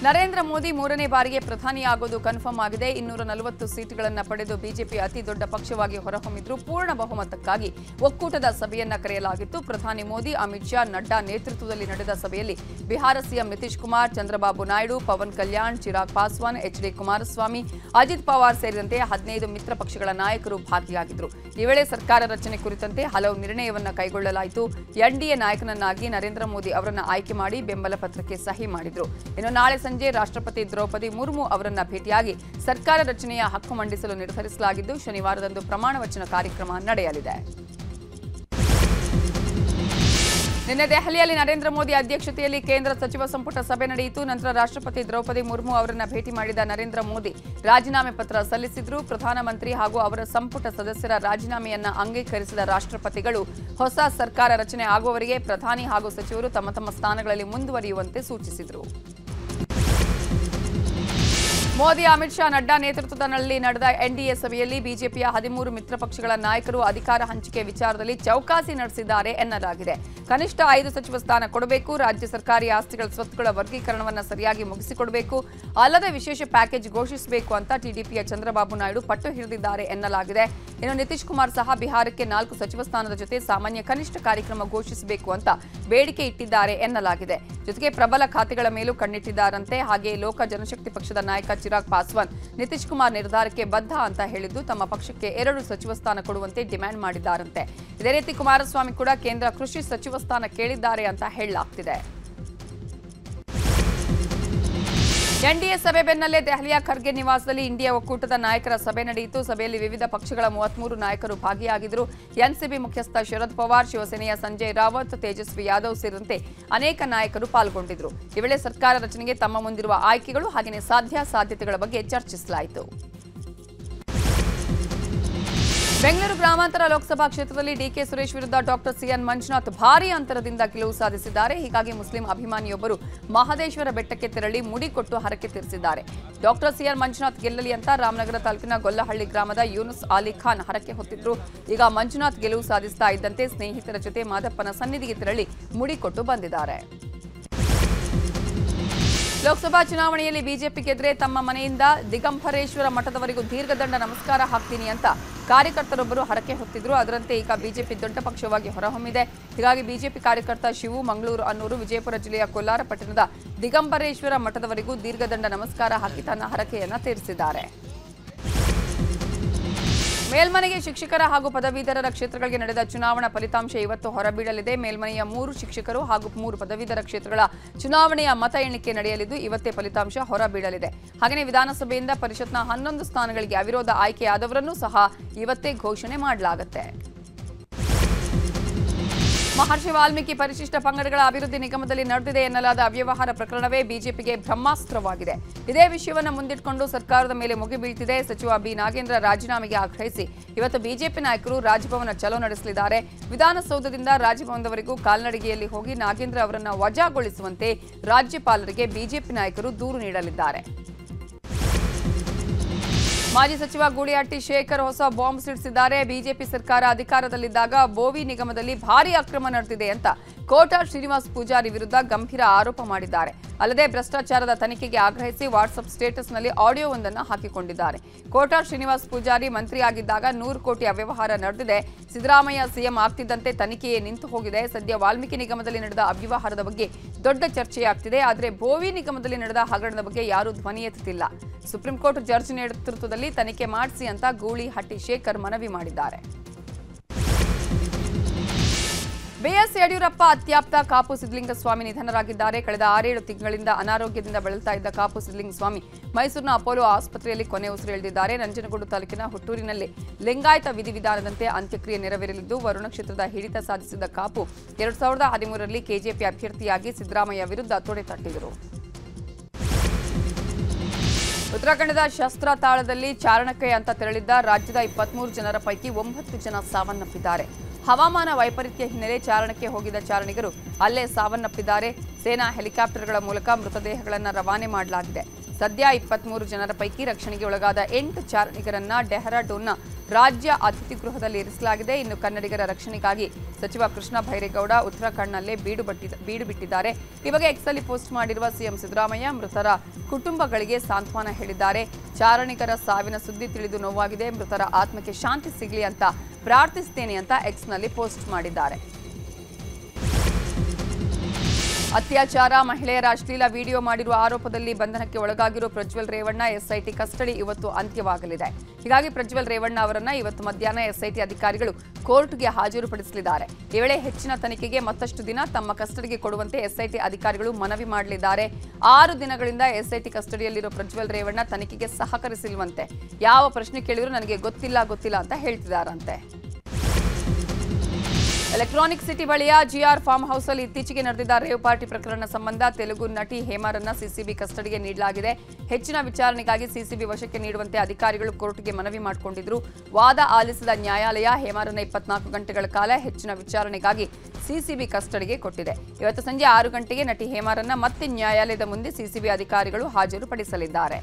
ನರೇಂದ್ರ ಮೋದಿ ಮೂರನೇ ಬಾರಿಗೆ ಪ್ರಧಾನಿಯಾಗೋದು ಕನ್ಫರ್ಮ್ ಆಗಿದೆ ಇನ್ನೂರ ನಲವತ್ತು ಸೀಟುಗಳನ್ನು ಪಡೆದು ಬಿಜೆಪಿ ಅತಿ ದೊಡ್ಡ ಪಕ್ಷವಾಗಿ ಹೊರಹೊಮ್ಮಿದ್ರು ಪೂರ್ಣ ಬಹುಮತಕ್ಕಾಗಿ ಒಕ್ಕೂಟದ ಸಭೆಯನ್ನ ಕರೆಯಲಾಗಿತ್ತು ಪ್ರಧಾನಿ ಮೋದಿ ಅಮಿತ್ ಶಾ ನಡ್ಡಾ ನೇತೃತ್ವದಲ್ಲಿ ನಡೆದ ಸಭೆಯಲ್ಲಿ Bihar CM Nitish Kumar Chandrababu Naidu Pawan Kalyan Chirag Paswan H D Kumaraswamy Ajit Pawar ಸೇರಿದಂತೆ ಹದಿನೈದು ಮಿತ್ರ ಪಕ್ಷಗಳ ನಾಯಕರು ಭಾಗಿಯಾಗಿದ್ದರು ಈ ವೇಳೆ ಸರ್ಕಾರ ರಚನೆ ಕುರಿತಂತೆ ಹಲವು ನಿರ್ಣಯವನ್ನ ಕೈಗೊಳ್ಳಲಾಯಿತು ಎನ್ಡಿಎ ನಾಯಕನನ್ನಾಗಿ ನರೇಂದ್ರ ಮೋದಿ ಅವರನ್ನ ಆಯ್ಕೆ ಮಾಡಿ ಬೆಂಬಲ ಪತ್ರಕ್ಕೆ ಸಹಿ ಮಾಡಿದ್ರು ಇನ್ನು ನಾಳೆ ಸಂಜೆ ರಾಷ್ಟ್ರಪತಿ ದ್ರೌಪದಿ ಮುರ್ಮು ಅವರನ್ನ ಭೇಟಿಯಾಗಿ ಸರ್ಕಾರ ರಚನೆಯ ಹಕ್ಕು ಮಂಡಿಸಲು ನಿರ್ಧರಿಸಲಾಗಿದ್ದು ಶನಿವಾರದಂದು ಪ್ರಮಾಣ ವಚನ ಕಾರ್ಯಕ್ರಮ ನಡೆಯಲಿದೆ ನಿನ್ನೆ ದೆಹಲಿಯಲ್ಲಿ ನರೇಂದ್ರ ಮೋದಿ ಅಧ್ಯಕ್ಷತೆಯಲ್ಲಿ ಕೇಂದ್ರ ಸಚಿವ ಸಂಪುಟ ಸಭೆ ನಡೆಯಿತು ನಂತರ ರಾಷ್ಟ್ರಪತಿ ದ್ರೌಪದಿ ಮುರ್ಮು ಅವರನ್ನ ಭೇಟಿ ಮಾಡಿದ ನರೇಂದ್ರ ಮೋದಿ ರಾಜೀನಾಮೆ ಪತ್ರ ಸಲ್ಲಿಸಿದ್ರು ಪ್ರಧಾನಮಂತ್ರಿ ಹಾಗೂ ಅವರ ಸಂಪುಟ ಸದಸ್ಯರ ರಾಜೀನಾಮೆಯನ್ನ ಅಂಗೀಕರಿಸಿದ ರಾಷ್ಟ್ರಪತಿಗಳು ಹೊಸ ಸರ್ಕಾರ ರಚನೆ ಆಗುವವರೆಗೆ ಪ್ರಧಾನಿ ಹಾಗೂ ಸಚಿವರು ತಮ್ಮ ತಮ್ಮ ಸ್ಥಾನಗಳಲ್ಲಿ ಮುಂದುವರಿಯುವಂತೆ ಸೂಚಿಸಿದರು ಮೋದಿ ಅಮಿತ್ ಶಾ ನಡ್ಡಾ ನೇತೃತ್ವದಲ್ಲಿ ನಡೆದ ಎನ್ಡಿಎ ಸಭೆಯಲ್ಲಿ ಬಿಜೆಪಿಯ ಹದಿಮೂರು ಮಿತ್ರ ಪಕ್ಷಗಳ ನಾಯಕರು ಅಧಿಕಾರ ಹಂಚಿಕೆ ವಿಚಾರದಲ್ಲಿ ಚೌಕಾಸಿ ನಡೆಸಿದ್ದಾರೆ ಎನ್ನಲಾಗಿದೆ ಕನಿಷ್ಠ ಐದು ಸಚಿವ ಸ್ಥಾನ ಕೊಡಬೇಕು ರಾಜ್ಯ ಸರ್ಕಾರಿ ಆಸ್ತಿಗಳ ಸ್ವತ್ತುಗಳ ವರ್ಗೀಕರಣವನ್ನು ಸರಿಯಾಗಿ ಮುಗಿಸಿಕೊಡಬೇಕು ಅಲ್ಲದೆ ವಿಶೇಷ ಪ್ಯಾಕೇಜ್ ಘೋಷಿಸಬೇಕು ಅಂತ ಟಿಡಿಪಿಯ ಚಂದ್ರಬಾಬು ನಾಯ್ಡು ಪಟ್ಟು ಹಿಡಿದಿದ್ದಾರೆ ಎನ್ನಲಾಗಿದೆ ಇನ್ನು ನಿತೀಶ್ ಕುಮಾರ್ ಸಹ ಬಿಹಾರಕ್ಕೆ ನಾಲ್ಕು ಸಚಿವ ಸ್ಥಾನದ ಜೊತೆ ಸಾಮಾನ್ಯ ಕನಿಷ್ಠ ಕಾರ್ಯಕ್ರಮ ಘೋಷಿಸಬೇಕು ಅಂತ ಬೇಡಿಕೆ ಇಟ್ಟಿದ್ದಾರೆ ಎನ್ನಲಾಗಿದೆ ಜೊತೆಗೆ ಪ್ರಬಲ ಖಾತೆಗಳ ಮೇಲೂ ಕಣ್ಣಿಟ್ಟಿದ್ದಾರಂತೆ ಹಾಗೆಯೇ ಲೋಕ ಜನಶಕ್ತಿ ಪಕ್ಷದ ನಾಯಕ ಚಿರಾಗ್ ಪಾಸ್ವಾನ್ ನಿತೀಶ್ ಕುಮಾರ್ ನಿರ್ಧಾರಕ್ಕೆ ಬದ್ಧ ಅಂತ ಹೇಳಿದ್ದು ತಮ್ಮ ಪಕ್ಷಕ್ಕೆ ಎರಡು ಸಚಿವ ಸ್ಥಾನ ಕೊಡುವಂತೆ ಡಿಮ್ಯಾಂಡ್ ಮಾಡಿದ್ದಾರಂತೆ ಇದೇ ರೀತಿ ಕುಮಾರಸ್ವಾಮಿ ಕೂಡ ಕೇಂದ್ರ ಕೃಷಿ ಸಚಿವ ಸ್ಥಾನ ಕೇಳಿದ್ದಾರೆ ಅಂತ ಹೇಳಲಾಗ್ತಿದೆ ಎನ್ಡಿಎ ಸಭೆ ಬೆನ್ನಲ್ಲೇ ದೆಹಲಿಯ ಖರ್ಗೆ ನಿವಾಸದಲ್ಲಿ ಇಂಡಿಯಾ ಒಕ್ಕೂಟದ ನಾಯಕರ ಸಭೆ ನಡೆಯಿತು ಸಭೆಯಲ್ಲಿ ವಿವಿಧ ಪಕ್ಷಗಳ ಮೂವತ್ಮೂರು ನಾಯಕರು ಭಾಗಿಯಾಗಿದ್ದರು ಎನ್ಸಿಬಿ ಮುಖ್ಯಸ್ಥ ಶರದ್ ಪವಾರ್ ಶಿವಸೇನೆಯ ಸಂಜಯ್ ರಾವತ್ ತೇಜಸ್ವಿ ಯಾದವ್ ಸೇರಿದಂತೆ ಅನೇಕ ನಾಯಕರು ಪಾಲ್ಗೊಂಡಿದ್ದರು ಈ ವೇಳೆ ಸರ್ಕಾರ ರಚನೆಗೆ ತಮ್ಮ ಮುಂದಿರುವ ಆಯ್ಕೆಗಳು ಹಾಗೆಯೇ ಸಾಧ್ಯಾಸಾಧ್ಯತೆಗಳ ಬಗ್ಗೆ ಚರ್ಚಿಸಲಾಯಿತು ಬೆಂಗಳೂರು ಗ್ರಾಮಾಂತರ ಲೋಕಸಭಾ ಕ್ಷೇತ್ರದಲ್ಲಿ ಡಿಕೆ ಸುರೇಶ್ ವಿರುದ್ಧ ಡಾಕ್ಟರ್ ಸಿಎನ್ ಮಂಜುನಾಥ್ ಭಾರೀ ಅಂತರದಿಂದ ಗೆಲುವು ಸಾಧಿಸಿದ್ದಾರೆ ಹೀಗಾಗಿ ಮುಸ್ಲಿಂ ಅಭಿಮಾನಿಯೊಬ್ಬರು ಮಹದೇಶ್ವರ ಬೆಟ್ಟಕ್ಕೆ ತೆರಳಿ ಮುಡಿ ಕೊಟ್ಟು ಹರಕೆ ತೀರಿಸಿದ್ದಾರೆ ಡಾಕ್ಟರ್ ಸಿಎನ್ ಮಂಜುನಾಥ್ ಗೆಲ್ಲಲಿ ಅಂತ ರಾಮನಗರ ತಾಲೂಕಿನ ಗೊಲ್ಲಹಳ್ಳಿ ಗ್ರಾಮದ ಯೂನುಸ್ ಅಲಿ ಖಾನ್ ಹರಕೆ ಹೊತ್ತಿದ್ರು ಈಗ ಮಂಜುನಾಥ್ ಗೆಲುವು ಸಾಧಿಸ್ತಾ ಇದ್ದಂತೆ ಸ್ನೇಹಿತರ ಜೊತೆ ಮಾದಪ್ಪನ ಸನ್ನಿಧಿಗೆ ತೆರಳಿ ಮುಡಿ ಕೊಟ್ಟು ಬಂದಿದ್ದಾರೆ ಲೋಕಸಭಾ ಚುನಾವಣೆಯಲ್ಲಿ ಬಿಜೆಪಿ ಗೆದ್ರೆ ತಮ್ಮ ಮನೆಯಿಂದ ದಿಗಂಬರೇಶ್ವರ ಮಠದವರೆಗೂ ದೀರ್ಘದಂಡ ನಮಸ್ಕಾರ ಹಾಕ್ತೀನಿ ಅಂತ ಕಾರ್ಯಕರ್ತರೊಬ್ಬರು ಹರಕೆ ಹೊತ್ತಿದ್ರು ಅದರಂತೆ ಈಗ ಬಿಜೆಪಿ ದೊಡ್ಡ ಪಕ್ಷವಾಗಿ ಹೊರಹೊಮ್ಮಿದೆ ಹೀಗಾಗಿ ಬಿಜೆಪಿ ಕಾರ್ಯಕರ್ತ ಶಿವು ಮಂಗಳೂರು ಅನ್ನೂರು ವಿಜಯಪುರ ಜಿಲ್ಲೆಯ ಕೊಲ್ಲಾರ ಪಟ್ಟಣದ ದಿಗಂಬರೇಶ್ವರ ಮಠದವರೆಗೂ ದೀರ್ಘದಂಡ ನಮಸ್ಕಾರ ಹಾಕಿ ತನ್ನ ಹರಕೆಯನ್ನ ತೀರಿಸಿದ್ದಾರೆ ಮೇಲ್ಮನೆಗೆ ಶಿಕ್ಷಕರ ಹಾಗೂ ಪದವೀಧರರ ಕ್ಷೇತ್ರಗಳಿಗೆ ನಡೆದ ಚುನಾವಣಾ ಫಲಿತಾಂಶ ಇವತ್ತು ಹೊರಬೀಳಲಿದೆ ಮೇಲ್ಮನೆಯ ಮೂರು ಶಿಕ್ಷಕರು ಹಾಗೂ ಮೂರು ಪದವೀಧರ ಕ್ಷೇತ್ರಗಳ ಚುನಾವಣೆಯ ಮತ ಎಣಿಕೆ ನಡೆಯಲಿದ್ದು ಇವತ್ತೇ ಫಲಿತಾಂಶ ಹೊರಬೀಳಲಿದೆ ಹಾಗೆಯೇ ವಿಧಾನಸಭೆಯಿಂದ ಪರಿಷತ್ನ ಹನ್ನೊಂದು ಸ್ಥಾನಗಳಿಗೆ ಅವಿರೋಧ ಆಯ್ಕೆಯಾದವರನ್ನೂ ಸಹ ಇವತ್ತೇ ಘೋಷಣೆ ಮಾಡಲಾಗುತ್ತೆ ಮಹರ್ಷಿ ವಾಲ್ಮೀಕಿ ಪರಿಶಿಷ್ಟ ಪಂಗಡಗಳ ಅಭಿವೃದ್ಧಿ ನಿಗಮದಲ್ಲಿ ನಡೆದಿದೆ ಎನ್ನಲಾದ ಅವ್ಯವಹಾರ ಪ್ರಕರಣವೇ ಬಿಜೆಪಿಗೆ ಬ್ರಹ್ಮಾಸ್ತ್ರವಾಗಿದೆ ಇದೇ ವಿಷಯವನ್ನು ಮುಂದಿಟ್ಟುಕೊಂಡು ಸರ್ಕಾರದ ಮೇಲೆ ಮುಗಿಬೀಳ್ತಿದೆ ಸಚಿವ ಬಿ ನಾಗೇಂದ್ರ ರಾಜೀನಾಮೆಗೆ ಆಗ್ರಹಿಸಿ ಇವತ್ತು ಬಿಜೆಪಿ ನಾಯಕರು ರಾಜಭವನ ಚಲೋ ನಡೆಸಲಿದ್ದಾರೆ ವಿಧಾನಸೌಧದಿಂದ ರಾಜಭವನದವರೆಗೂ ಕಾಲ್ನಡಿಗೆಯಲ್ಲಿ ಹೋಗಿ ನಾಗೇಂದ್ರ ಅವರನ್ನು ವಜಾಗೊಳಿಸುವಂತೆ ರಾಜ್ಯಪಾಲರಿಗೆ ಬಿಜೆಪಿ ನಾಯಕರು ದೂರು ನೀಡಲಿದ್ದಾರೆ ಮಾಜಿ ಸಚಿವ ಗೂಳಿಹಟ್ಟಿ ಶೇಖರ್ ಹೊಸ ಬಾಂಬ್ ಸಿಡಿಸಿದ್ದಾರೆ ಬಿಜೆಪಿ ಸರ್ಕಾರ ಅಧಿಕಾರದಲ್ಲಿದ್ದಾಗ ಬೋವಿ ನಿಗಮದಲ್ಲಿ ಭಾರೀ ಅಕ್ರಮ ನಡೆದಿದೆ ಅಂತ ಕೋಟಾ ಶ್ರೀನಿವಾಸ್ ಪೂಜಾರಿ ವಿರುದ್ಧ ಗಂಭೀರ ಆರೋಪ ಮಾಡಿದ್ದಾರೆ ಅಲ್ಲದೆ ಭ್ರಷ್ಟಾಚಾರದ ತನಿಖೆಗೆ ಆಗ್ರಹಿಸಿ ವಾಟ್ಸ್ಆಪ್ ಸ್ಟೇಟಸ್ನಲ್ಲಿ ಆಡಿಯೋವೊಂದನ್ನು ಹಾಕಿಕೊಂಡಿದ್ದಾರೆ ಕೋಟಾ ಶ್ರೀನಿವಾಸ್ ಪೂಜಾರಿ ಮಂತ್ರಿಯಾಗಿದ್ದಾಗ ನೂರು ಕೋಟಿ ಅವ್ಯವಹಾರ ನಡೆದಿದೆ ಸಿದ್ದರಾಮಯ್ಯ ಸಿಎಂ ಆಗ್ತಿದ್ದಂತೆ ತನಿಖೆಯೇ ನಿಂತು ಹೋಗಿದೆ ಸದ್ಯ ವಾಲ್ಮೀಕಿ ನಿಗಮದಲ್ಲಿ ನಡೆದ ಅವ್ಯವಹಾರದ ಬಗ್ಗೆ ದೊಡ್ಡ ಚರ್ಚೆಯಾಗ್ತಿದೆ ಆದರೆ ಬೋವಿ ನಿಗಮದಲ್ಲಿ ನಡೆದ ಹಗರಣದ ಬಗ್ಗೆ ಯಾರೂ ಧ್ವನಿ ಎತ್ತುತ್ತಿಲ್ಲ ಸುಪ್ರೀಂ ಕೋರ್ಟ್ ಜಡ್ಜ್ ನೇತೃತ್ವದಲ್ಲಿ ತನಿಖೆ ಮಾಡಿಸಿ ಅಂತ ಗೂಳಿಹಟ್ಟಿ ಶೇಖರ್ ಮನವಿ ಮಾಡಿದ್ದಾರೆ ಬಿಎಸ್ ಯಡಿಯೂರಪ್ಪ ಅತ್ಯಾಪ್ತ ಕಾಪು ಸಿದ್ದಲಿಂಗಸ್ವಾಮಿ ನಿಧನರಾಗಿದ್ದಾರೆ ಕಳೆದ ಆರೇಳು ತಿಂಗಳಿಂದ ಅನಾರೋಗ್ಯದಿಂದ ಬಳಲ್ತಾ ಇದ್ದ ಕಾಪು ಸಿದ್ದಲಿಂಗಸ್ವಾಮಿ ಮೈಸೂರಿನ ಅಪೋಲೋ ಆಸ್ಪತ್ರೆಯಲ್ಲಿ ಕೊನೆ ಉಸಿರೆಳೆದಿದ್ದಾರೆ ನಂಜನಗೂಡು ತಾಲೂಕಿನ ಹುಟ್ಟೂರಿನಲ್ಲಿ ಲಿಂಗಾಯತ ವಿಧಿವಿಧಾನದಂತೆ ಅಂತ್ಯಕ್ರಿಯೆ ನೆರವೇರಲಿದ್ದು ವರುಣ ಕ್ಷೇತ್ರದ ಹಿಡಿತ ಸಾಧಿಸಿದ ಕಾಪು ಎರಡ್ ಸಾವಿರದ ಹದಿಮೂರರಲ್ಲಿ ಕೆಜೆಪಿ ಅಭ್ಯರ್ಥಿಯಾಗಿ ಸಿದ್ದರಾಮಯ್ಯ ವಿರುದ್ಧ ತೊಡೆ ತಟ್ಟಿದರು ಉತ್ತರಾಖಂಡದ ಶಸ್ತ್ರ ತಾಳದಲ್ಲಿ ಚಾರಣಕ್ಕೆ ಅಂತ ತೆರಳಿದ್ದ ರಾಜ್ಯದ ಇಪ್ಪತ್ಮೂರು ಜನರ ಪೈಕಿ ಒಂಬತ್ತು ಜನ ಸಾವನ್ನಪ್ಪಿದ್ದಾರೆ ಹವಾಮಾನ ವೈಪರೀತ್ಯ ಹಿನ್ನೆಲೆ ಚಾರಣಕ್ಕೆ ಹೋಗಿದ್ದ ಚಾರಣಿಗರು ಅಲ್ಲೇ ಸಾವನ್ನಪ್ಪಿದ್ದಾರೆ ಸೇನಾ ಹೆಲಿಕಾಪ್ಟರ್ಗಳ ಮೂಲಕ ಮೃತದೇಹಗಳನ್ನು ರವಾನೆ ಮಾಡಲಾಗಿದೆ ಸದ್ಯ ಇಪ್ಪತ್ಮೂರು ಜನರ ಪೈಕಿ ರಕ್ಷಣೆಗೆ ಒಳಗಾದ ಎಂಟು ಚಾರಣಿಗರನ್ನ ಡೆಹ್ರಾಡೂನ್ನ ರಾಜ್ಯ ಅತಿಥಿ ಗೃಹದಲ್ಲಿ ಇರಿಸಲಾಗಿದೆ ಇನ್ನು ಕನ್ನಡಿಗರ ರಕ್ಷಣೆಗಾಗಿ ಸಚಿವ ಕೃಷ್ಣ ಭೈರೇಗೌಡ ಉತ್ತರಾಖಂಡ್ನಲ್ಲೇ ಬೀಡು ಬಟ್ಟಿ ಬೀಡು ಬಿಟ್ಟಿದ್ದಾರೆ ಈ ಬಗ್ಗೆ ಎಕ್ಸಲ್ಲಿ ಪೋಸ್ಟ್ ಮಾಡಿರುವ ಸಿಎಂ ಸಿದ್ದರಾಮಯ್ಯ ಮೃತರ ಕುಟುಂಬಗಳಿಗೆ ಸಾಂತ್ವನ ಹೇಳಿದ್ದಾರೆ ಚಾರಣಿಗರ ಸಾವಿನ ಸುದ್ದಿ ತಿಳಿದು ನೋವಾಗಿದೆ ಮೃತರ ಆತ್ಮಕ್ಕೆ ಶಾಂತಿ ಸಿಗಲಿ ಅಂತ ಪ್ರಾರ್ಥಿಸ್ತೇನೆ ಅಂತ ಎಕ್ಸ್ನಲ್ಲಿ ಪೋಸ್ಟ್ ಮಾಡಿದ್ದಾರೆ ಅತ್ಯಾಚಾರ ಮಹಿಳೆಯರ ಅಶ್ಲೀಲ ವಿಡಿಯೋ ಮಾಡಿರುವ ಆರೋಪದಲ್ಲಿ ಬಂಧನಕ್ಕೆ ಒಳಗಾಗಿರುವ ಪ್ರಜ್ವಲ್ ರೇವಣ್ಣ ಎಸ್ಐಟಿ ಕಸ್ಟಡಿ ಇವತ್ತು ಅಂತ್ಯವಾಗಲಿದೆ ಹೀಗಾಗಿ ಪ್ರಜ್ವಲ್ ರೇವಣ್ಣ ಅವರನ್ನ ಇವತ್ತು ಮಧ್ಯಾಹ್ನ ಎಸ್ಐಟಿ ಅಧಿಕಾರಿಗಳು ಕೋರ್ಟ್ಗೆ ಹಾಜರುಪಡಿಸಲಿದ್ದಾರೆ ಈ ವೇಳೆ ಹೆಚ್ಚಿನ ತನಿಖೆಗೆ ಮತ್ತಷ್ಟು ದಿನ ತಮ್ಮ ಕಸ್ಟಡಿಗೆ ಕೊಡುವಂತೆ ಎಸ್ಐಟಿ ಅಧಿಕಾರಿಗಳು ಮನವಿ ಮಾಡಲಿದ್ದಾರೆ ಆರು ದಿನಗಳಿಂದ ಎಸ್ಐಟಿ ಕಸ್ಟಡಿಯಲ್ಲಿರುವ ಪ್ರಜ್ವಲ್ ರೇವಣ್ಣ ತನಿಖೆಗೆ ಸಹಕರಿಸಿಲ್ವಂತೆ ಯಾವ ಪ್ರಶ್ನೆ ಕೇಳಿದ್ರು ನನಗೆ ಗೊತ್ತಿಲ್ಲ ಗೊತ್ತಿಲ್ಲ ಅಂತ ಹೇಳ್ತಿದ್ದಾರಂತೆ ಎಲೆಕ್ಟ್ರಾನಿಕ್ ಸಿಟಿ ಬಳಿಯ ಜಿಆರ್ ಫಾರ್ಮ್ ಹೌಸ್ನಲ್ಲಿ ಇತ್ತೀಚೆಗೆ ನಡೆದಿದ್ದ ರೇವ್ ಪಾರ್ಟಿ ಪ್ರಕರಣ ಸಂಬಂಧ ತೆಲುಗು ನಟಿ ಹೇಮಾರನ್ನ ಸಿಸಿಬಿ ಕಸ್ಟಡಿಗೆ ನೀಡಲಾಗಿದೆ ಹೆಚ್ಚಿನ ವಿಚಾರಣೆಗಾಗಿ ಸಿಸಿಬಿ ವಶಕ್ಕೆ ನೀಡುವಂತೆ ಅಧಿಕಾರಿಗಳು ಕೋರ್ಟ್ಗೆ ಮನವಿ ಮಾಡಿಕೊಂಡಿದ್ರು ವಾದ ಆಲಿಸಿದ ನ್ಯಾಯಾಲಯ ಹೇಮಾರನ್ನ ಇಪ್ಪತ್ನಾಲ್ಕು ಗಂಟೆಗಳ ಕಾಲ ಹೆಚ್ಚಿನ ವಿಚಾರಣೆಗಾಗಿ ಸಿಸಿಬಿ ಕಸ್ಟಡಿಗೆ ಕೊಟ್ಟಿದೆ ಇವತ್ತು ಸಂಜೆ ಆರು ಗಂಟೆಗೆ ನಟಿ ಹೇಮಾರನ್ನ ಮತ್ತೆ ನ್ಯಾಯಾಲಯದ ಮುಂದೆ ಸಿಸಿಬಿ ಅಧಿಕಾರಿಗಳು ಹಾಜರುಪಡಿಸಲಿದ್ದಾರೆ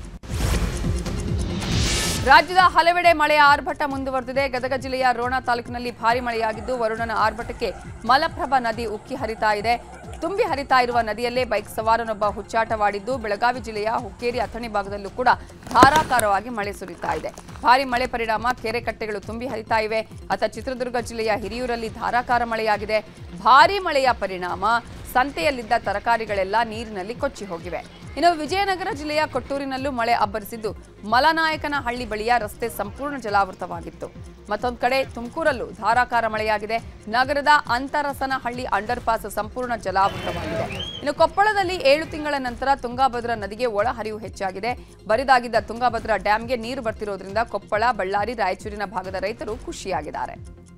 ರಾಜ್ಯದ ಹಲವೆಡೆ ಮಳೆಯ ಆರ್ಭಟ ಮುಂದುವರೆದಿದೆ ಗದಗ ಜಿಲ್ಲೆಯ ರೋಣ ತಾಲೂಕಿನಲ್ಲಿ ಭಾರಿ ಮಳೆಯಾಗಿದ್ದು ವರುಣನ ಆರ್ಭಟಕ್ಕೆ ಮಲಪ್ರಭಾ ನದಿ ಉಕ್ಕಿ ಹರಿತಾ ಇದೆ ತುಂಬಿ ಹರಿತಾ ಇರುವ ನದಿಯಲ್ಲೇ ಬೈಕ್ ಸವಾರನೊಬ್ಬ ಹುಚ್ಚಾಟವಾಡಿದ್ದು ಬೆಳಗಾವಿ ಜಿಲ್ಲೆಯ ಹುಕ್ಕೇರಿ ಅಥಣಿ ಭಾಗದಲ್ಲೂ ಕೂಡ ಧಾರಾಕಾರವಾಗಿ ಮಳೆ ಸುರಿತಾ ಇದೆ ಭಾರಿ ಮಳೆ ಪರಿಣಾಮ ಕೆರೆ ಕಟ್ಟೆಗಳು ತುಂಬಿ ಹರಿತಾ ಇವೆ ಅತ್ತ ಚಿತ್ರದುರ್ಗ ಜಿಲ್ಲೆಯ ಹಿರಿಯೂರಲ್ಲಿ ಧಾರಾಕಾರ ಮಳೆಯಾಗಿದೆ ಭಾರಿ ಮಳೆಯ ಪರಿಣಾಮ ಸಂತೆಯಲ್ಲಿದ್ದ ತರಕಾರಿಗಳೆಲ್ಲ ನೀರಿನಲ್ಲಿ ಕೊಚ್ಚಿ ಹೋಗಿವೆ ಇನ್ನು ವಿಜಯನಗರ ಜಿಲ್ಲೆಯ ಕೊಟ್ಟೂರಿನಲ್ಲೂ ಮಳೆ ಅಬ್ಬರಿಸಿದ್ದು ಮಲನಾಯಕನ ಹಳ್ಳಿ ಬಳಿಯ ರಸ್ತೆ ಸಂಪೂರ್ಣ ಜಲಾವೃತವಾಗಿತ್ತು ಮತ್ತೊಂದು ಕಡೆ ತುಮಕೂರಲ್ಲೂ ಧಾರಾಕಾರ ಮಳೆಯಾಗಿದೆ ನಗರದ ಅಂತರಸನಹಳ್ಳಿ ಅಂಡರ್ ಪಾಸ್ ಸಂಪೂರ್ಣ ಜಲಾವೃತವಾಗಿದೆ ಇನ್ನು ಕೊಪ್ಪಳದಲ್ಲಿ ಏಳು ತಿಂಗಳ ನಂತರ ತುಂಗಾಭದ್ರಾ ನದಿಗೆ ಒಳಹರಿವು ಹೆಚ್ಚಾಗಿದೆ ಬರಿದಾಗಿದ್ದ ತುಂಗಾಭದ್ರಾ ಡ್ಯಾಂಗೆ ನೀರು ಬರ್ತಿರೋದ್ರಿಂದ ಕೊಪ್ಪಳ ಬಳ್ಳಾರಿ ರಾಯಚೂರಿನ ಭಾಗದ ರೈತರು ಖುಷಿಯಾಗಿದ್ದಾರೆ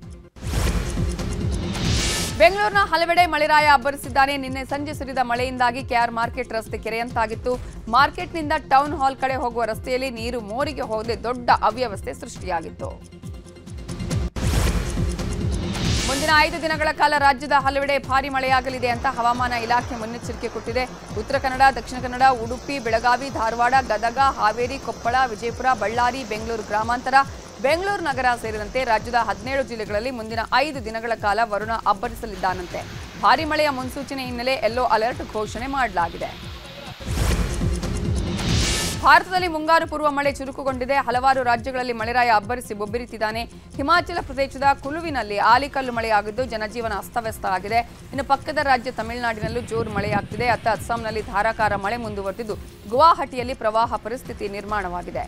ಬೆಂಗಳೂರಿನ ಹಲವೆಡೆ ಮಳೆರಾಯ ಅಬ್ಬರಿಸಿದ್ದಾನೆ ನಿನ್ನೆ ಸಂಜೆ ಸುರಿದ ಮಳೆಯಿಂದಾಗಿ ಕೆಆರ್ ಮಾರ್ಕೆಟ್ ರಸ್ತೆ ಕೆರೆಯಂತಾಗಿತ್ತು ಮಾರ್ಕೆಟ್ನಿಂದ ಟೌನ್ ಹಾಲ್ ಕಡೆ ಹೋಗುವ ರಸ್ತೆಯಲ್ಲಿ ನೀರು ಮೋರಿಗೆ ಹೋಗದೆ ದೊಡ್ಡ ಅವ್ಯವಸ್ಥೆ ಸೃಷ್ಟಿಯಾಗಿತ್ತು ಮುಂದಿನ ಐದು ದಿನಗಳ ಕಾಲ ರಾಜ್ಯದ ಹಲವೆಡೆ ಭಾರಿ ಮಳೆಯಾಗಲಿದೆ ಅಂತ ಹವಾಮಾನ ಇಲಾಖೆ ಮುನ್ನೆಚ್ಚರಿಕೆ ಕೊಟ್ಟಿದೆ ಉತ್ತರ ಕನ್ನಡ ದಕ್ಷಿಣ ಕನ್ನಡ ಉಡುಪಿ ಬೆಳಗಾವಿ ಧಾರವಾಡ ಗದಗ ಹಾವೇರಿ ಕೊಪ್ಪಳ ವಿಜಯಪುರ ಬಳ್ಳಾರಿ ಬೆಂಗಳೂರು ಗ್ರಾಮಾಂತರ ಬೆಂಗಳೂರು ನಗರ ಸೇರಿದಂತೆ ರಾಜ್ಯದ ಹದಿನೇಳು ಜಿಲ್ಲೆಗಳಲ್ಲಿ ಮುಂದಿನ ಐದು ದಿನಗಳ ಕಾಲ ವರುಣ ಅಬ್ಬರಿಸಲಿದ್ದಾನಂತೆ ಭಾರಿ ಮಳೆಯ ಮುನ್ಸೂಚನೆ ಹಿನ್ನೆಲೆ ಯೆಲ್ಲೋ ಅಲರ್ಟ್ ಘೋಷಣೆ ಮಾಡಲಾಗಿದೆ ಭಾರತದಲ್ಲಿ ಮುಂಗಾರು ಪೂರ್ವ ಮಳೆ ಚುರುಕುಗೊಂಡಿದೆ ಹಲವಾರು ರಾಜ್ಯಗಳಲ್ಲಿ ಮಳೆರಾಯ ಅಬ್ಬರಿಸಿ ಬೊಬ್ಬಿರಿತಿದ್ದಾನೆ ಹಿಮಾಚಲ ಪ್ರದೇಶದ ಕುಲುವಿನಲ್ಲಿ ಆಲಿಕಲ್ಲು ಮಳೆಯಾಗಿದ್ದು ಜನಜೀವನ ಅಸ್ತವ್ಯಸ್ತ ಆಗಿದೆ ಇನ್ನು ಪಕ್ಕದ ರಾಜ್ಯ ತಮಿಳುನಾಡಿನಲ್ಲೂ ಜೋರು ಮಳೆಯಾಗ್ತಿದೆ ಅತ್ತ ಅಸ್ಸಾಂನಲ್ಲಿ ಧಾರಾಕಾರ ಮಳೆ ಮುಂದುವರೆದಿದ್ದು ಗುವಾಹಟಿಯಲ್ಲಿ ಪ್ರವಾಹ ಪರಿಸ್ಥಿತಿ ನಿರ್ಮಾಣವಾಗಿದೆ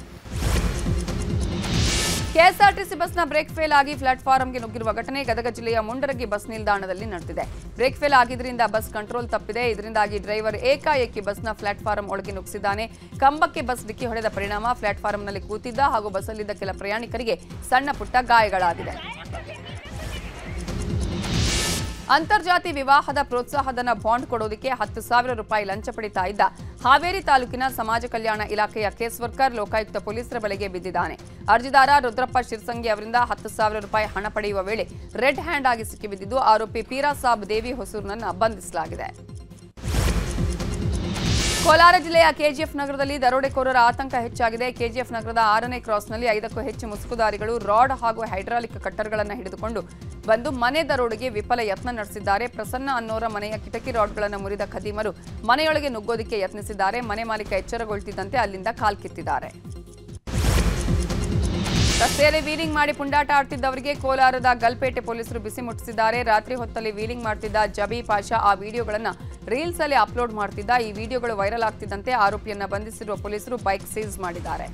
ಕೆಎಸ್ಆರ್ಟಿಸಿ ಬಸ್ನ ಬ್ರೇಕ್ ಫೇಲ್ ಆಗಿ ಪ್ಲಾಟ್ಫಾರಂಗೆ ನುಗ್ಗಿರುವ ಘಟನೆ ಗದಗ ಜಿಲ್ಲೆಯ ಮುಂಡರಗಿ ಬಸ್ ನಿಲ್ದಾಣದಲ್ಲಿ ನಡೆದಿದೆ ಬ್ರೇಕ್ ಫೇಲ್ ಆಗಿದ್ದರಿಂದ ಬಸ್ ಕಂಟ್ರೋಲ್ ತಪ್ಪಿದೆ ಇದರಿಂದಾಗಿ ಡ್ರೈವರ್ ಏಕಾಏಕಿ ಬಸ್ನ ಪ್ಲಾಟ್ಫಾರಂ ಒಳಗೆ ನುಗ್ಗಿಸಿದ್ದಾನೆ ಕಂಬಕ್ಕೆ ಬಸ್ ಡಿಕ್ಕಿ ಹೊಡೆದ ಪರಿಣಾಮ ಪ್ಲಾಟ್ಫಾರಂನಲ್ಲಿ ಕೂತಿದ್ದ ಹಾಗೂ ಬಸ್ಸಲ್ಲಿದ್ದ ಕೆಲ ಪ್ರಯಾಣಿಕರಿಗೆ ಸಣ್ಣ ಪುಟ್ಟ ಗಾಯಗಳಾಗಿದೆ ಅಂತರ್ಜಾತಿ ವಿವಾಹದ ಪ್ರೋತ್ಸಾಹಧನ ಬಾಂಡ್ ಕೊಡೋದಕ್ಕೆ ಹತ್ತು ಸಾವಿರ ರೂಪಾಯಿ ಲಂಚ ಪಡಿತಾ ಇದ್ದ ಹಾವೇರಿ ತಾಲೂಕಿನ ಸಮಾಜ ಕಲ್ಯಾಣ ಇಲಾಖೆಯ ಕೇಸ್ ವರ್ಕರ್ ಲೋಕಾಯುಕ್ತ ಪೊಲೀಸರ ಬಲೆಗೆ ಬಿದ್ದಿದ್ದಾನೆ ಅರ್ಜಿದಾರ ರುದ್ರಪ್ಪ ಶಿರ್ಸಂಗಿ ಅವರಿಂದ ಹತ್ತು ಸಾವಿರ ರೂಪಾಯಿ ಹಣ ಪಡೆಯುವ ವೇಳೆ ರೆಡ್ ಹ್ಯಾಂಡ್ ಆಗಿ ಸಿಕ್ಕಿಬಿದ್ದಿದ್ದು ಆರೋಪಿ ಪೀರಾ ಸಾಬ್ ದೇವಿ ಹೊಸೂರ್ನನ್ನ ಬಂಧಿಸಲಾಗಿದೆ ಕೋಲಾರ ಜಿಲ್ಲೆಯ ಕೆಜಿಎಫ್ ನಗರದಲ್ಲಿ ದರೋಡೆಕೋರರ ಆತಂಕ ಹೆಚ್ಚಾಗಿದೆ ಕೆಜಿಎಫ್ ನಗರದ ಆರನೇ ಕ್ರಾಸ್ನಲ್ಲಿ ಐದಕ್ಕೂ ಹೆಚ್ಚು ಮುಸುಕುದಾರಿಗಳು ರಾಡ್ ಹಾಗೂ ಹೈಡ್ರಾಲಿಕ್ ಕಟ್ಟರ್ಗಳನ್ನು ಹಿಡಿದುಕೊಂಡು ಬಂದು ಮನೆ ದರೋಡೆಗೆ ವಿಫಲ ಯತ್ನ ನಡೆಸಿದ್ದಾರೆ ಪ್ರಸನ್ನ ಅನ್ನೋರ ಮನೆಯ ಕಿಟಕಿ ರಾಡ್ಗಳನ್ನು ಮುರಿದ ಖದೀಮರು ಮನೆಯೊಳಗೆ ನುಗ್ಗೋದಿಕ್ಕೆ ಯತ್ನಿಸಿದ್ದಾರೆ ಮನೆ ಮಾಲೀಕ ಎಚ್ಚರಗೊಳ್ತಿದ್ದಂತೆ ಅಲ್ಲಿಂದ ಕಾಲ್ಕಿತ್ತಿದ್ದಾರೆ ರಸ್ತೆಯಲ್ಲಿ ವೀಲಿಂಗ್ ಮಾಡಿ ಪುಂಡಾಟ ಆಡ್ತಿದ್ದವರಿಗೆ ಕೋಲಾರದ ಗಲ್ಪೇಟೆ ಪೊಲೀಸರು ಬಿಸಿ ಮುಟ್ಟಿಸಿದ್ದಾರೆ ರಾತ್ರಿ ಹೊತ್ತಲ್ಲಿ ವೀಲಿಂಗ್ ಮಾಡ್ತಿದ್ದ ಜಬಿ ಪಾಷಾ ಆ ವಿಡಿಯೋಗಳನ್ನು ರೀಲ್ಸ್ ಅಲ್ಲಿ ಅಪ್ಲೋಡ್ ಮಾಡ್ತಿದ್ದ ಈ ವಿಡಿಯೋಗಳು ವೈರಲ್ ಆಗ್ತಿದ್ದಂತೆ ಆರೋಪಿಯನ್ನ ಬಂಧಿಸಿರುವ ಪೊಲೀಸರು ಬೈಕ್ ಸೀಸ್ ಮಾಡಿದ್ದಾರೆ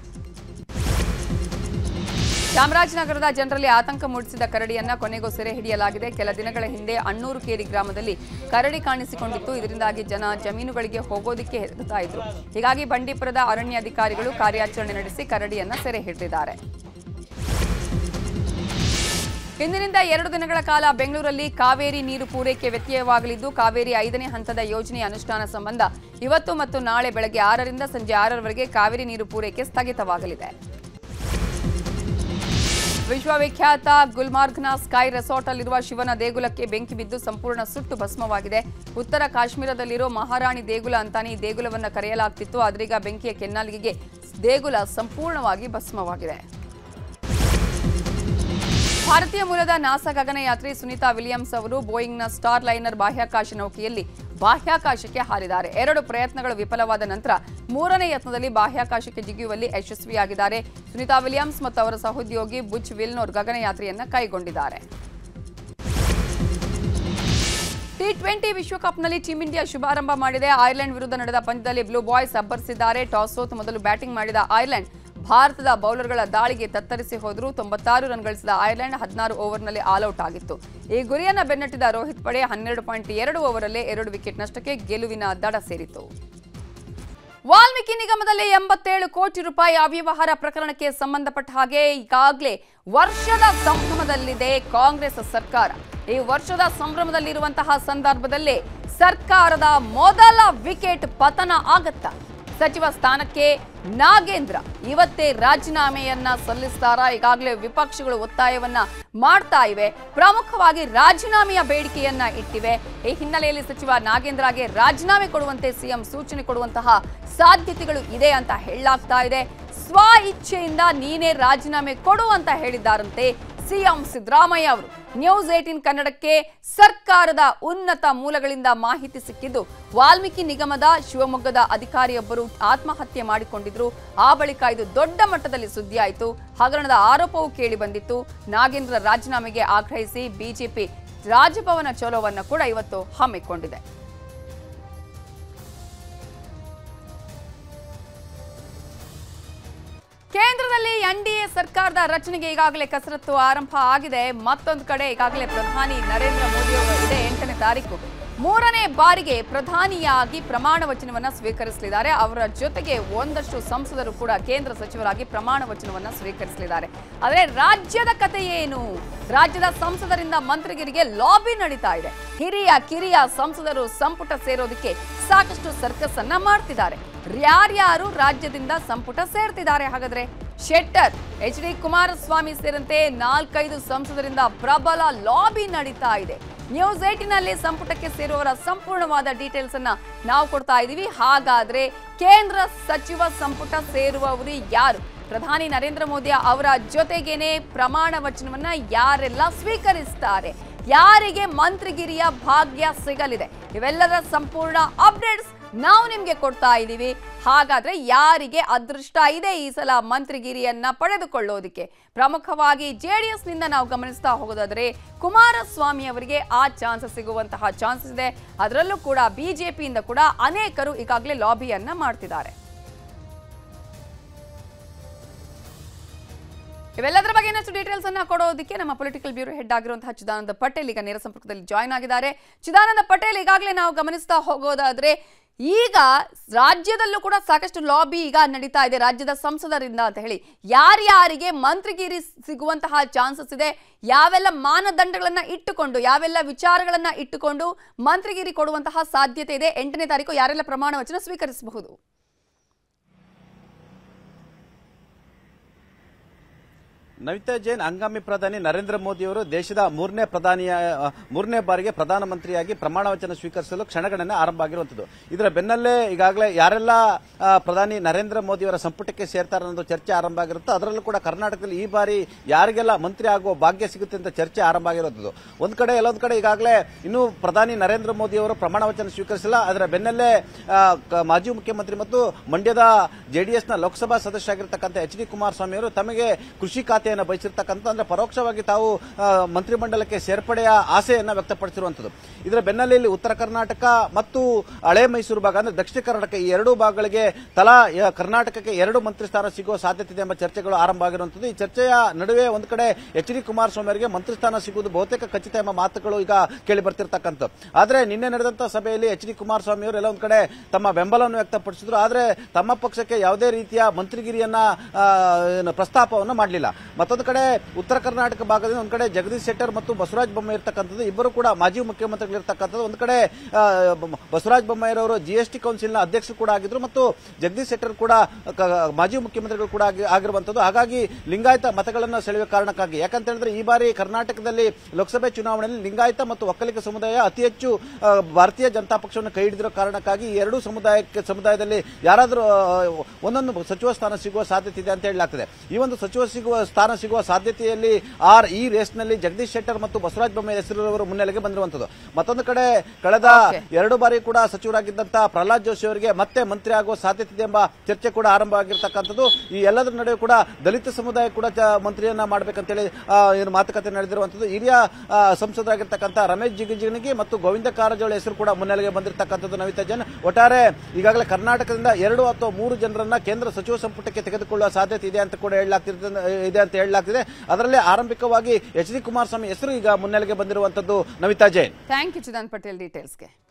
ಚಾಮರಾಜನಗರದ ಜನರಲ್ಲಿ ಆತಂಕ ಮೂಡಿಸಿದ ಕರಡಿಯನ್ನ ಕೊನೆಗೂ ಸೆರೆ ಹಿಡಿಯಲಾಗಿದೆ ಕೆಲ ದಿನಗಳ ಹಿಂದೆ ಅಣ್ಣೂರು ಕೇರಿ ಗ್ರಾಮದಲ್ಲಿ ಕರಡಿ ಕಾಣಿಸಿಕೊಂಡಿತ್ತು ಇದರಿಂದಾಗಿ ಜನ ಜಮೀನುಗಳಿಗೆ ಹೋಗೋದಿಕ್ಕೆ ಹೆದರ್ತಾ ಇದ್ರು ಹೀಗಾಗಿ ಬಂಡೀಪುರದ ಅರಣ್ಯ ಅಧಿಕಾರಿಗಳು ಕಾರ್ಯಾಚರಣೆ ನಡೆಸಿ ಕರಡಿಯನ್ನ ಸೆರೆ ಹಿಡಿದಿದ್ದಾರೆ ಇಂದಿನಿಂದ ಎರಡು ದಿನಗಳ ಕಾಲ ಬೆಂಗಳೂರಲ್ಲಿ ಕಾವೇರಿ ನೀರು ಪೂರೈಕೆ ವ್ಯತ್ಯಯವಾಗಲಿದ್ದು ಕಾವೇರಿ ಐದನೇ ಹಂತದ ಯೋಜನೆಯ ಅನುಷ್ಠಾನ ಸಂಬಂಧ ಇವತ್ತು ಮತ್ತು ನಾಳೆ ಬೆಳಗ್ಗೆ ಆರರಿಂದ ಸಂಜೆ ಆರರವರೆಗೆ ಕಾವೇರಿ ನೀರು ಪೂರೈಕೆ ಸ್ಥಗಿತವಾಗಲಿದೆ ವಿಶ್ವವಿಖ್ಯಾತ ಗುಲ್ಮಾರ್ಗ್ನ ಸ್ಕೈ ರೆಸಾರ್ಟ್ ಅಲ್ಲಿರುವ ಶಿವನ ದೇಗುಲಕ್ಕೆ ಬೆಂಕಿ ಬಿದ್ದು ಸಂಪೂರ್ಣ ಸುಟ್ಟು ಭಸ್ಮವಾಗಿದೆ ಉತ್ತರ ಕಾಶ್ಮೀರದಲ್ಲಿರೋ ಮಹಾರಾಣಿ ದೇಗುಲ ಅಂತಾನೆ ಈ ದೇಗುಲವನ್ನ ಕರೆಯಲಾಗ್ತಿತ್ತು ಆದ್ರೀಗ ಬೆಂಕಿಯ ಕೆನ್ನಾಲಿಗೆಗೆ ದೇಗುಲ ಸಂಪೂರ್ಣವಾಗಿ ಭಸ್ಮವಾಗಿದೆ ಭಾರತೀಯ ಮೂಲದ ನಾಸಾ ಗಗನಯಾತ್ರಿ ಸುನೀತಾ ವಿಲಿಯಮ್ಸ್ ಅವರು ಬೋಯಿಂಗ್ನ ಸ್ಟಾರ್ ಲೈನರ್ ಬಾಹ್ಯಾಕಾಶ ನೌಕೆಯಲ್ಲಿ ಬಾಹ್ಯಾಕಾಶಕ್ಕೆ ಹಾರಿದ್ದಾರೆ ಎರಡು ಪ್ರಯತ್ನಗಳು ವಿಫಲವಾದ ನಂತರ ಮೂರನೇ ಯತ್ನದಲ್ಲಿ ಬಾಹ್ಯಾಕಾಶಕ್ಕೆ ಜಿಗಿಯುವಲ್ಲಿ ಯಶಸ್ವಿಯಾಗಿದ್ದಾರೆ ಸುನೀತಾ ವಿಲಿಯಮ್ಸ್ ಮತ್ತು ಅವರ ಸಹೋದ್ಯೋಗಿ ಬುಚ್ ವಿಲ್ನೋರ್ ಗಗನಯಾತ್ರೆಯನ್ನ ಕೈಗೊಂಡಿದ್ದಾರೆ ಟಿ ಟ್ವೆಂಟಿ ವಿಶ್ವಕಪ್ನಲ್ಲಿ ಟೀಂ ಇಂಡಿಯಾ ಶುಭಾರಂಭ ಮಾಡಿದೆ ಐರ್ಲೆಂಡ್ ವಿರುದ್ಧ ನಡೆದ ಪಂದ್ಯದಲ್ಲಿ ಬ್ಲೂ ಬಾಯ್ಸ್ ಅಬ್ಬರಿಸಿದ್ದಾರೆ ಟಾಸ್ ಸೋತು ಮೊದಲು ಬ್ಯಾಟಿಂಗ್ ಮಾಡಿದ ಐರ್ಲೆಂಡ್ ಭಾರತದ ಬೌಲರ್ಗಳ ದಾಳಿಗೆ ತತ್ತರಿಸಿ ಹೋದರೂ ತೊಂಬತ್ತಾರು ರನ್ ಗಳಿಸಿದ ಐರ್ಲೆಂಡ್ ಹದಿನಾರು ಓವರ್ನಲ್ಲಿ ಆಲ್ಔಟ್ ಆಗಿತ್ತು ಈ ಗುರಿಯನ್ನ ಬೆನ್ನಟ್ಟಿದ ರೋಹಿತ್ ಪಡೆ ಹನ್ನೆರಡು ಪಾಯಿಂಟ್ ಎರಡು ಓವರಲ್ಲೇ ಎರಡು ವಿಕೆಟ್ ನಷ್ಟಕ್ಕೆ ಗೆಲುವಿನ ದಡ ಸೇರಿತು ವಾಲ್ಮೀಕಿ ನಿಗಮದಲ್ಲಿ ಎಂಬತ್ತೇಳು ಕೋಟಿ ರೂಪಾಯಿ ಅವ್ಯವಹಾರ ಪ್ರಕರಣಕ್ಕೆ ಸಂಬಂಧಪಟ್ಟ ಹಾಗೆ ಈಗಾಗಲೇ ವರ್ಷದ ಸಂಭ್ರಮದಲ್ಲಿದೆ ಕಾಂಗ್ರೆಸ್ ಸರ್ಕಾರ ಈ ವರ್ಷದ ಸಂಭ್ರಮದಲ್ಲಿರುವಂತಹ ಸಂದರ್ಭದಲ್ಲಿ ಸರ್ಕಾರದ ಮೊದಲ ವಿಕೆಟ್ ಪತನ ಆಗತ್ತಾ ಸಚಿವ ಸ್ಥಾನಕ್ಕೆ ನಾಗೇಂದ್ರ ಇವತ್ತೇ ರಾಜೀನಾಮೆಯನ್ನ ಸಲ್ಲಿಸ್ತಾರಾ ಈಗಾಗಲೇ ವಿಪಕ್ಷಗಳು ಒತ್ತಾಯವನ್ನ ಮಾಡ್ತಾ ಇವೆ ಪ್ರಮುಖವಾಗಿ ರಾಜೀನಾಮೆಯ ಬೇಡಿಕೆಯನ್ನ ಇಟ್ಟಿವೆ ಈ ಹಿನ್ನೆಲೆಯಲ್ಲಿ ಸಚಿವ ನಾಗೇಂದ್ರಗೆ ರಾಜೀನಾಮೆ ಕೊಡುವಂತೆ ಸಿಎಂ ಸೂಚನೆ ಕೊಡುವಂತಹ ಸಾಧ್ಯತೆಗಳು ಇದೆ ಅಂತ ಹೇಳಲಾಗ್ತಾ ಇದೆ ಸ್ವ ಇಚ್ಛೆಯಿಂದ ನೀನೇ ರಾಜೀನಾಮೆ ಕೊಡು ಅಂತ ಹೇಳಿದ್ದಾರಂತೆ ಸಿಎಂ ಸಿದ್ದರಾಮಯ್ಯ ಅವರು ನ್ಯೂಸ್ ಏಟಿನ್ ಕನ್ನಡಕ್ಕೆ ಸರ್ಕಾರದ ಉನ್ನತ ಮೂಲಗಳಿಂದ ಮಾಹಿತಿ ಸಿಕ್ಕಿದ್ದು ವಾಲ್ಮೀಕಿ ನಿಗಮದ ಶಿವಮೊಗ್ಗದ ಅಧಿಕಾರಿಯೊಬ್ಬರು ಆತ್ಮಹತ್ಯೆ ಮಾಡಿಕೊಂಡಿದ್ರು ಆ ಬಳಿಕ ಇದು ದೊಡ್ಡ ಮಟ್ಟದಲ್ಲಿ ಸುದ್ದಿಯಾಯಿತು ಹಗರಣದ ಆರೋಪವೂ ಕೇಳಿ ಬಂದಿತ್ತು ನಾಗೇಂದ್ರ ರಾಜೀನಾಮೆಗೆ ಆಗ್ರಹಿಸಿ ಬಿಜೆಪಿ ರಾಜಭವನ ಚಲೋವನ್ನ ಕೂಡ ಇವತ್ತು ಹಮ್ಮಿಕೊಂಡಿದೆ ಕೇಂದ್ರದಲ್ಲಿ ಎನ್ಡಿಎ ಸರ್ಕಾರದ ರಚನೆಗೆ ಈಗಾಗಲೇ ಕಸರತ್ತು ಆರಂಭ ಆಗಿದೆ ಮತ್ತೊಂದು ಕಡೆ ಈಗಾಗಲೇ ಪ್ರಧಾನಿ ನರೇಂದ್ರ ಮೋದಿ ಅವರು ಇದೇ ಎಂಟನೇ ತಾರೀಕು ಮೂರನೇ ಬಾರಿಗೆ ಪ್ರಧಾನಿಯಾಗಿ ಪ್ರಮಾಣ ವಚನವನ್ನ ಸ್ವೀಕರಿಸಲಿದ್ದಾರೆ ಅವರ ಜೊತೆಗೆ ಒಂದಷ್ಟು ಸಂಸದರು ಕೂಡ ಕೇಂದ್ರ ಸಚಿವರಾಗಿ ಪ್ರಮಾಣ ವಚನವನ್ನ ಸ್ವೀಕರಿಸಲಿದ್ದಾರೆ ಆದರೆ ರಾಜ್ಯದ ಕತೆ ಏನು ರಾಜ್ಯದ ಸಂಸದರಿಂದ ಮಂತ್ರಿಗಿರಿಗೆ ಲಾಬಿ ನಡೀತಾ ಇದೆ ಹಿರಿಯ ಕಿರಿಯ ಸಂಸದರು ಸಂಪುಟ ಸೇರೋದಕ್ಕೆ ಸಾಕಷ್ಟು ಸರ್ಕಸ್ ಅನ್ನ ಮಾಡ್ತಿದ್ದಾರೆ ಯಾರ್ಯಾರು ರಾಜ್ಯದಿಂದ ಸಂಪುಟ ಸೇರ್ತಿದ್ದಾರೆ ಹಾಗಾದ್ರೆ ಶೆಟ್ಟರ್ ಎಚ್ ಡಿ ಕುಮಾರಸ್ವಾಮಿ ಸೇರಿದಂತೆ ನಾಲ್ಕೈದು ಸಂಸದರಿಂದ ಪ್ರಬಲ ಲಾಬಿ ನಡೀತಾ ಇದೆ ನ್ಯೂಸ್ ಏಟಿನಲ್ಲಿ ಸಂಪುಟಕ್ಕೆ ಸೇರುವವರ ಸಂಪೂರ್ಣವಾದ ಡೀಟೇಲ್ಸ್ ಅನ್ನ ನಾವು ಕೊಡ್ತಾ ಇದ್ದೀವಿ ಹಾಗಾದ್ರೆ ಕೇಂದ್ರ ಸಚಿವ ಸಂಪುಟ ಸೇರುವವರು ಯಾರು ಪ್ರಧಾನಿ ನರೇಂದ್ರ ಮೋದಿ ಅವರ ಜೊತೆಗೇನೆ ಪ್ರಮಾಣ ವಚನವನ್ನ ಯಾರೆಲ್ಲ ಸ್ವೀಕರಿಸ್ತಾರೆ ಯಾರಿಗೆ ಮಂತ್ರಿಗಿರಿಯ ಭಾಗ್ಯ ಸಿಗಲಿದೆ ಇವೆಲ್ಲರ ಸಂಪೂರ್ಣ ಅಪ್ಡೇಟ್ಸ್ ನಾವು ನಿಮ್ಗೆ ಕೊಡ್ತಾ ಇದ್ದೀವಿ ಹಾಗಾದ್ರೆ ಯಾರಿಗೆ ಅದೃಷ್ಟ ಇದೆ ಈ ಸಲ ಮಂತ್ರಿಗಿರಿಯನ್ನ ಪಡೆದುಕೊಳ್ಳೋದಕ್ಕೆ ಪ್ರಮುಖವಾಗಿ ಜೆಡಿಎಸ್ ನಿಂದ ನಾವು ಗಮನಿಸ್ತಾ ಹೋಗೋದಾದ್ರೆ ಕುಮಾರಸ್ವಾಮಿ ಅವರಿಗೆ ಆ ಚಾನ್ಸ್ ಸಿಗುವಂತಹ ಚಾನ್ಸಸ್ ಇದೆ ಅದರಲ್ಲೂ ಕೂಡ ಬಿಜೆಪಿಯಿಂದ ಕೂಡ ಅನೇಕರು ಈಗಾಗಲೇ ಲಾಬಿಯನ್ನ ಮಾಡ್ತಿದ್ದಾರೆ ಇವೆಲ್ಲದರ ಬಗ್ಗೆ ಇನ್ನಷ್ಟು ಡೀಟೇಲ್ಸ್ ಅನ್ನ ಕೊಡೋದಕ್ಕೆ ನಮ್ಮ ಪೊಲಿಟಿಕಲ್ ಬ್ಯೂರೋ ಹೆಡ್ ಆಗಿರುವಂತಹ ಚಿದಾನಂದ ಪಟೇಲ್ ಈಗ ನೇರ ಸಂಪರ್ಕದಲ್ಲಿ ಜಾಯ್ನ್ ಆಗಿದ್ದಾರೆ ಚಿದಾನಂದ ಪಟೇಲ್ ಈಗಾಗಲೇ ನಾವು ಗಮನಿಸ್ತಾ ಹೋಗೋದಾದ್ರೆ ಈಗ ರಾಜ್ಯದಲ್ಲೂ ಕೂಡ ಸಾಕಷ್ಟು ಲಾಬಿ ಈಗ ನಡೀತಾ ಇದೆ ರಾಜ್ಯದ ಸಂಸದರಿಂದ ಅಂತ ಹೇಳಿ ಯಾರ್ಯಾರಿಗೆ ಮಂತ್ರಿಗಿರಿ ಸಿಗುವಂತಹ ಚಾನ್ಸಸ್ ಇದೆ ಯಾವೆಲ್ಲ ಮಾನದಂಡಗಳನ್ನ ಇಟ್ಟುಕೊಂಡು ಯಾವೆಲ್ಲ ವಿಚಾರಗಳನ್ನ ಇಟ್ಟುಕೊಂಡು ಮಂತ್ರಿಗಿರಿ ಕೊಡುವಂತಹ ಸಾಧ್ಯತೆ ಇದೆ ಎಂಟನೇ ತಾರೀಕು ಯಾರೆಲ್ಲ ಪ್ರಮಾಣ ವಚನ ಸ್ವೀಕರಿಸಬಹುದು ನವಿತಾ ಜೈನ್ ಹಂಗಾಮಿ ಪ್ರಧಾನಿ ನರೇಂದ್ರ ಮೋದಿ ಅವರು ದೇಶದ ಮೂರನೇ ಪ್ರಧಾನಿಯ ಆ, ಮೂರನೇ ಬಾರಿಗೆ ಪ್ರಧಾನಮಂತ್ರಿಯಾಗಿ ಪ್ರಮಾಣ ವಚನ ಸ್ವೀಕರಿಸಲು ಕ್ಷಣಗಣನೆ ಆರಂಭ ಆಗಿರುವಂತದ್ದು ಇದರ ಬೆನ್ನಲ್ಲೇ ಈಗಾಗಲೇ ಯಾರೆಲ್ಲ ಆ, ಪ್ರಧಾನಿ ನರೇಂದ್ರ ಮೋದಿ ಅವರ ಸಂಪುಟಕ್ಕೆ ಸೇರ್ತಾರೆ ಅನ್ನೋದು ಚರ್ಚೆ ಆರಂಭ ಆಗಿರುತ್ತೋ ಅದರಲ್ಲೂ ಕೂಡ ಕರ್ನಾಟಕದಲ್ಲಿ ಈ ಬಾರಿ ಯಾರಿಗೆಲ್ಲ ಮಂತ್ರಿ ಆಗುವ ಭಾಗ್ಯ ಸಿಗುತ್ತೆ ಅಂತ ಚರ್ಚೆ ಆರಂಭ ಆಗಿರುವಂತದ್ದು ಒಂದ್ ಕಡೆ ಎಲ್ಲೊಂದ್ ಕಡೆ ಈಗಾಗಲೇ ಇನ್ನು ಪ್ರಧಾನಿ ನರೇಂದ್ರ ಮೋದಿ ಅವರು ಪ್ರಮಾಣ ವಚನ ಸ್ವೀಕರಿಸಿಲ್ಲ ಅದರ ಬೆನ್ನಲ್ಲೇ ಆ, ಕ- ಮಾಜಿ ಮುಖ್ಯಮಂತ್ರಿ ಮತ್ತು ಮಂಡ್ಯದ ಜೆಡಿಎಸ್ನ ಲೋಕಸಭಾ ಸದಸ್ಯರಾಗಿರ್ತಕ್ಕಂಥ ಎಚ್ ಡಿ ಕುಮಾರಸ್ವಾಮಿ ಅವರು ತಮಗೆ ಕೃಷಿ ಖಾತೆಯನ್ನು ಬಯಸಿರ್ತಕ್ಕಂಥ ಅಂದ್ರೆ ಪರೋಕ್ಷವಾಗಿ ತಾವು ಆ, ಮಂತ್ರಿಮಂಡಲಕ್ಕೆ ಸೇರ್ಪಡೆಯ ಆಸೆಯನ್ನ ವ್ಯಕ್ತಪಡಿಸಿರುವಂತದ್ದು ಇದರ ಬೆನ್ನಲ್ಲೇ ಇಲ್ಲಿ ಉತ್ತರ ಕರ್ನಾಟಕ ಮತ್ತು ಹಳೆ ಮೈಸೂರು ಭಾಗ ಅಂದ್ರೆ ದಕ್ಷಿಣ ಕರ್ನಾಟಕ ಈ ಎರಡೂ ಭಾಗಗಳಿಗೆ ತಲಾ ಆ, ಕರ್ನಾಟಕಕ್ಕೆ ಎರಡು ಮಂತ್ರಿ ಸ್ಥಾನ ಸಿಗುವ ಸಾಧ್ಯತೆ ಇದೆ ಎಂಬ ಚರ್ಚೆಗಳು ಆರಂಭ ಆಗಿರುವಂತದ್ದು ಈ ಚರ್ಚೆಯ ನಡುವೆ ಒಂದು ಕಡೆ ಎಚ್ ಡಿ ಕುಮಾರಸ್ವಾಮಿ ಅವರಿಗೆ ಮಂತ್ರಿ ಸ್ಥಾನ ಸಿಗುವುದು ಬಹುತೇಕ ಖಚಿತ ಎಂಬ ಮಾತುಗಳು ಈಗ ಕೇಳಿ ಬರ್ತಿರ್ತಕ್ಕಂಥ ಆದ್ರೆ ನಿನ್ನೆ ನಡೆದಂತ ಸಭೆಯಲ್ಲಿ ಎಚ್ ಡಿ ಕುಮಾರಸ್ವಾಮಿ ಅವರು ಎಲ್ಲ ಒಂದ್ ಕಡೆ ತಮ್ಮ ಬೆಂಬಲವನ್ನು ವ್ಯಕ್ತಪಡಿಸಿದ್ರು ಆದ್ರೆ ತಮ್ಮ ಪಕ್ಷಕ್ಕೆ ಯಾವುದೇ ರೀತಿಯ ಮಂತ್ರಿಗಿರಿಯನ್ನ ಆ, ಏನು ಪ್ರಸ್ತಾಪವನ್ನು ಮಾಡಲಿಲ್ಲ ಮತ್ತೊಂದು ಕಡೆ ಉತ್ತರ ಕರ್ನಾಟಕ ಭಾಗದಿಂದ ಒಂದ್ ಕಡೆ ಜಗದೀಶ್ ಶೆಟ್ಟರ್ ಮತ್ತು ಬಸವರಾಜ ಬೊಮ್ಮಾಯಿ ಇರ್ತಕ್ಕಂಥದ್ದು ಇಬ್ಬರು ಕೂಡ ಮಾಜಿ ಮುಖ್ಯಮಂತ್ರಿಗಳಿರ್ತಕ್ಕಂಥದ್ದು ಒಂದ್ ಕಡೆ ಆ, ಬ- ಬಸವರಾಜ ಬೊಮ್ಮಾಯಿರವರು ಜಿಎಸ್ಟಿ ಕೌನ್ಸಿಲ್ನ ಅಧ್ಯಕ್ಷರು ಕೂಡ ಆಗಿದ್ರು ಮತ್ತು ಜಗದೀಶ್ ಶೆಟ್ಟರ್ ಕೂಡ ಕ- ಮಾಜಿ ಮುಖ್ಯಮಂತ್ರಿಗಳು ಕೂಡ ಆಗಿ- ಆಗಿರುವಂತದ್ದು ಹಾಗಾಗಿ ಲಿಂಗಾಯತ ಮತಗಳನ್ನು ಸೆಳೆಯುವ ಕಾರಣಕ್ಕಾಗಿ ಯಾಕಂತ ಹೇಳಿದ್ರೆ ಈ ಬಾರಿ ಕರ್ನಾಟಕದಲ್ಲಿ ಲೋಕಸಭೆ ಚುನಾವಣೆಯಲ್ಲಿ ಲಿಂಗಾಯತ ಮತ್ತು ಒಕ್ಕಲಿಗ ಸಮುದಾಯ ಅತಿ ಹೆಚ್ಚು ಆ, ಭಾರತೀಯ ಜನತಾ ಪಕ್ಷವನ್ನು ಕೈ ಹಿಡಿದಿರೋ ಕಾರಣಕ್ಕಾಗಿ ಈ ಎರಡೂ ಸಮುದಾಯಕ್ಕೆ ಸಮುದಾಯದಲ್ಲಿ ಯಾರಾದರೂ ಆ, ಒಂದೊಂದು ಸಚಿವ ಸ್ಥಾನ ಸಿಗುವ ಸಾಧ್ಯತೆ ಇದೆ ಅಂತ ಹೇಳಲಾಗ್ತದೆ ಈ ಒಂದು ಸಚಿವ ಸಿಗುವ ಸ್ಥಾನ ಸ್ಥಾನ ಸಿಗುವ ಸಾಧ್ಯತೆಯಲ್ಲಿ ಆರ್ ಈ ರೇಸ್ನಲ್ಲಿ ಜಗದೀಶ್ ಶೆಟ್ಟರ್ ಮತ್ತು ಬಸವರಾಜ ಬೊಮ್ಮಾಯಿ ಹೆಸರುವರು ಮುನ್ನೆಲೆಗೆ ಬಂದಿರುವಂತದ್ದು ಮತ್ತೊಂದು ಕಡೆ ಕಳೆದ Okay. ಎರಡು ಬಾರಿ ಕೂಡ ಸಚಿವರಾಗಿದ್ದಂತಹ ಪ್ರಹ್ಲಾದ್ ಜೋಶಿ ಅವರಿಗೆ ಮತ್ತೆ ಮಂತ್ರಿ ಆಗುವ ಸಾಧ್ಯತೆ ಇದೆ ಎಂಬ ಚರ್ಚೆ ಕೂಡ ಆರಂಭವಾಗಿರ್ತಕ್ಕಂಥದ್ದು ಈ ಎಲ್ಲದರ ನಡುವೆ ಕೂಡ ದಲಿತ ಸಮುದಾಯ ಕೂಡ ಜ- ಮಂತ್ರಿಯನ್ನ ಮಾಡಬೇಕಂತೇಳಿ ಆ, ಏನು ಮಾತುಕತೆ ನಡೆದಿರುವಂತದ್ದು ಹಿರಿಯ ಆ, ಸಂಸದರಾಗಿರ್ತಕ್ಕಂಥ ರಮೇಶ್ ಜಿಗಜಿಣಗಿ ಮತ್ತು ಗೋವಿಂದ ಕಾರಜೋಳ ಹೆಸರು ಕೂಡ ಮುನ್ನೆಲೆಗೆ ಬಂದಿರತಕ್ಕಂಥದ್ದು ನವಿತಾ ಜೈನ್ ಒಟ್ಟಾರೆ ಈಗಾಗಲೇ ಕರ್ನಾಟಕದಿಂದ ಎರಡು ಅಥವಾ ಮೂರು ಜನರನ್ನ ಕೇಂದ್ರ ಸಚಿವ ಸಂಪುಟಕ್ಕೆ ತೆಗೆದುಕೊಳ್ಳುವ ಸಾಧ್ಯತೆ ಇದೆ ಅಂತ ಕೂಡ ಹೇಳಲಾಗ್ತಿದೆ ಇದೆ ಅಂತ ಹೇಳಲಾಗ್ತಿದೆ ಅದರಲ್ಲೇ ಆರಂಭಿಕವಾಗಿ ಎಚ್ ಡಿ ಕುಮಾರಸ್ವಾಮಿ ಹೆಸರು ಈಗ ಮುನ್ನೆಲೆಗೆ ಬಂದಿರುವಂತದ್ದು ನವಿತಾ ಜೈನ್ ಥ್ಯಾಂಕ್ ಯು ಚಿದಂತ್ ಪಟೇಲ್ ಡೀಟೇಲ್ಸ್ಗೆ